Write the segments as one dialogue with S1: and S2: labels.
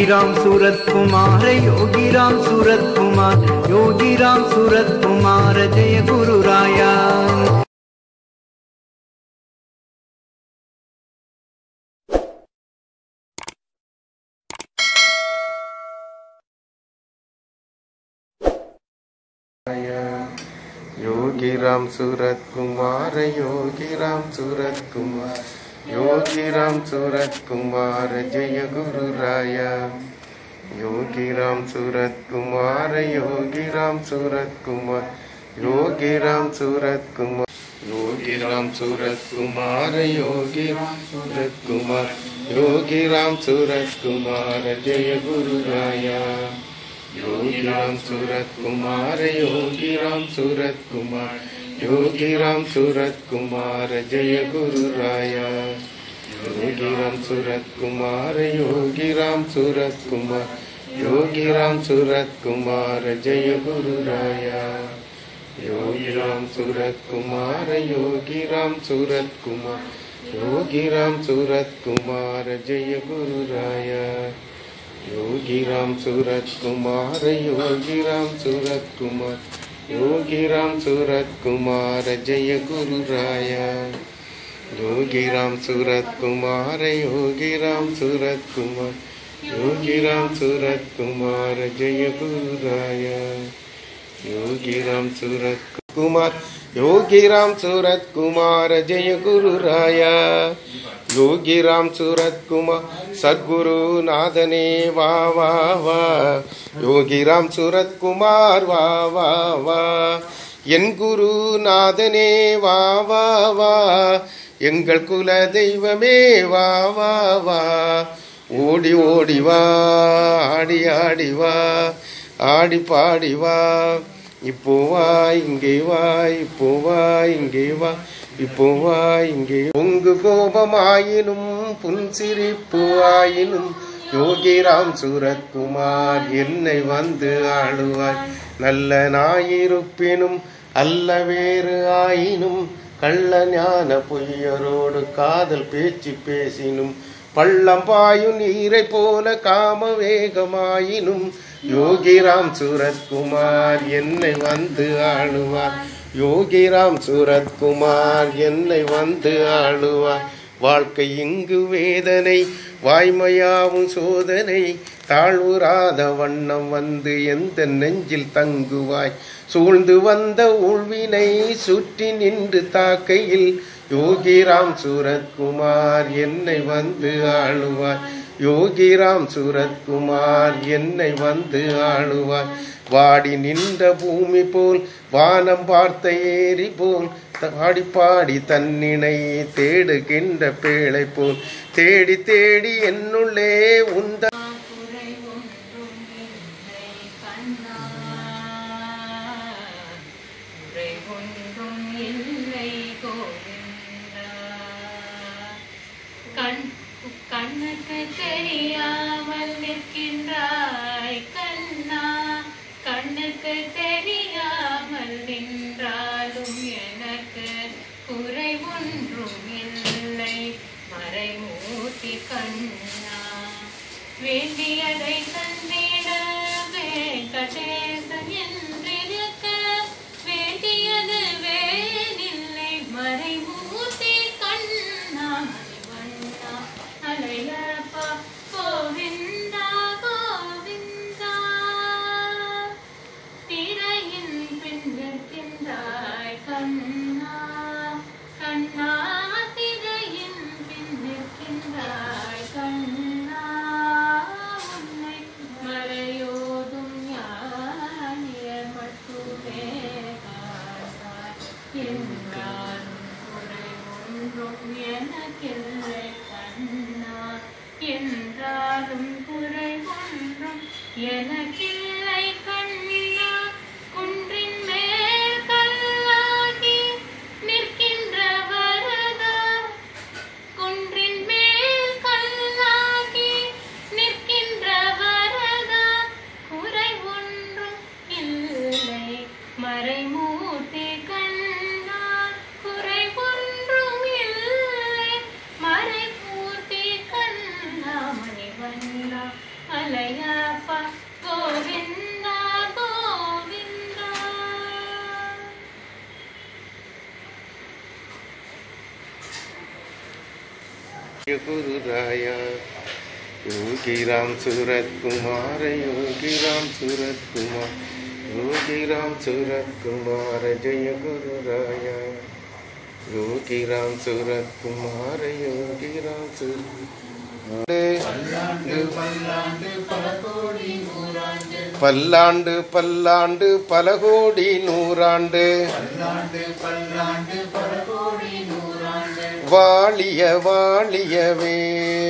S1: योगीराम सूरत कुमार योगीराम सूरत कुमार योगीराम सूरत कुमार जय गुरु राया
S2: योगी राम सूरत कुमार योगी राम सूरत कुमार योगी राम सूरत कुमार जय गुरु राया योगी राम सूरत कुमार योगी राम सूरत कुमार योगी राम सूरत कुमार योगी राम सूरत कुमार योगी राम सूरत कुमार योगी राम सूरत कुमार जय गुरु राया योगी राम सूरत कुमार योगी राम सूरत कुमार योगी राम सूरत कुमार जय गुरु राया योगी राम सूरत कुमार योगी राम सूरत कुमार योगी राम सूरत कुमार जय गुरु राया योगी राम सूरत कुमार योगी राम सूरत कुमार योगी राम सूरत कुमार जय गुरु राया योगी राम सूरत कुमार योगी राम सूरत कुमार योगी राम सूरत कुमार जय गुरु राया योगी राम सूरत कुमार योगी राम सूरत कुमार योगी राम सूरत कुमार जय गुरु राया योगी राम सूरत कुमार योगी राम सूरत कुमार जय गुरु राया योगी राम सूरत कुमार सद्गुरु नादने वा वा वा யோகி ராம் சூரத் குமார் வா வா வா என் குரு நாதனே வா வா வா எங்கள் குல தெய்வமே வா வா வா ஓடி ஓடி வா ஆடி ஆடி வா ஆடி பாடி வா இப்போ வா இங்கே வா இப்போ வா இங்கே வா இப்போ வா இங்கே உங்கு கோபமாயினும் புன்சிரிப்பு ஆயினும் யோகிராம் சூரத்குமார் என்னை வந்து ஆளுவாய் நல்ல நாயிருப்பினும் அல்ல வேறு ஆயினும் கள்ள ஞான பொய்யரோடு காதல் பேச்சு பேசினும் பள்ளம் பாயும் நீரை போல காம வேகமாயினும் யோகிராம் சூரத்குமார் என்னை வந்து ஆளுவார் யோகிராம் சூரத்குமார் என்னை வந்து ஆளுவார் வாழ்க்கை இங்கு வேதனை வாய்மையாவும் சோதனை தாழ்வுறாத வண்ணம் வந்து எந்த நெஞ்சில் தங்குவாய் சூழ்ந்து வந்த உள்வினை சுற்றி நின்று தாக்கையில் யோகிராம் சூரத்குமார் என்னை வந்து ஆளுவாய் யோகிராம் சூரத்குமார் என்னை வந்து ஆளுவாய் வாடி நின்ற பூமி போல் வானம் பார்த்த ஏரி போல் பாடி பாடி தன்னினை தேடுகின்ற பேழை போல் தேடி தேடி என்னுள்ளே உந்த
S3: குறை ஒன்றும் இல்லை கண்ணா குறை ஒன்றும் இல்லை கோவிந்தா கண் கண்ணுக்கு தெரியாமல் நிற்கின்றாய் கண்ணா கண்ணுக்கு தெரியாமல் நின்றாலும் எனக்கு குறை ஒன்றும் இல்லை மறைமூர்த்தி கண்ணா வேண்டியதை தந்திட வெங்கடேசன் என்றிருக்க வேண்டியது வேறில்லை மறைமூர்த்தி கண்ணா மணிவண்ணா அலையப்பா கோவிந்தா கோவிந்தா திரையின் பின்னிற்கின்றாய் கண்ணா கண்ணா திரையின் பின்னிற்கின்றாய் கண்ணா உன்னை மறையோதும் ஞானியர் மட்டுமே காண்பாய் என்றாலும் குறை ஒன்றும் எனக்கில்லை கண்ணா என்றாலும் குறை ஒன்றும் எனக்கில்லை கண்ணா குன்றின் மேல் கல்லாகி நிற்கின்ற வரதா குன்றின் மேல் கல்லாகி நிற்கின்ற வரதா குறை ஒன்றும் இல்லை மறைமூர்த்தி கண்ணா குறை ஒன்றும் இல்லை மறைமூர்த்தி கண்ணா மணிவண்ணா அலை
S2: गुरु राया योगी राम सूरत कुमार योगी राम सूरत कुमार योगी राम सूरत कुमार जय गुरु राया योगी राम सूरत कुमार योगी राम सूरत பல்லாண்டு பல்லாண்டு பல கோடி நூறாண்டு வாழிய வாழியவே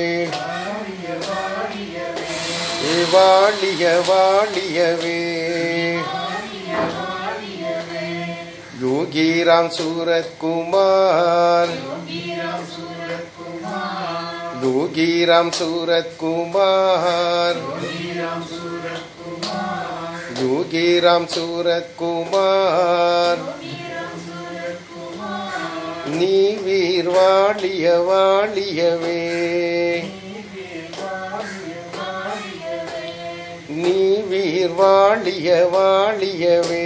S2: ஏ வாழிய வாழியவே யோகிராம் சூரத்குமார் யோகிராம் சூரத்குமார் யோகிராம் சூரத்குமார் நீ வீர் வாழிய வாழியவே நீ வீர் வாழிய வாழியவே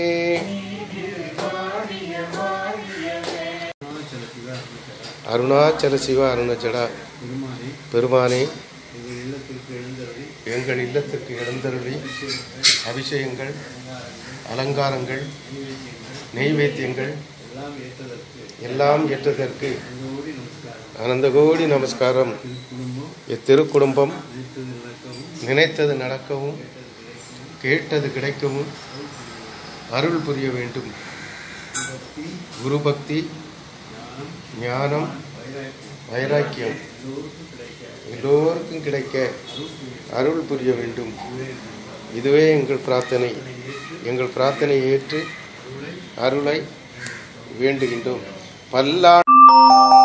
S2: அருணாச்சல சிவ அருணாச்சலா பெருமானே எங்கள் இல்லத்திற்கு எழுந்தருளி அபிஷேகங்கள் அலங்காரங்கள் நெய்வேத்தியங்கள் எல்லாம் ஏற்றதற்கு அனந்த கோடி நமஸ்காரம் இத்திருக்குடும்பம் நினைத்தது நடக்கவும் கேட்டது கிடைக்கவும் அருள் புரிய வேண்டும் குரு பக்தி ஞானம் வைராக்கியம் எல்லோருக்கும் கிடைக்க அருள் புரிய வேண்டும் இதுவே எங்கள் பிரார்த்தனை எங்கள் பிரார்த்தனையை ஏற்று அருளை வேண்டுகின்றோம் பல்லா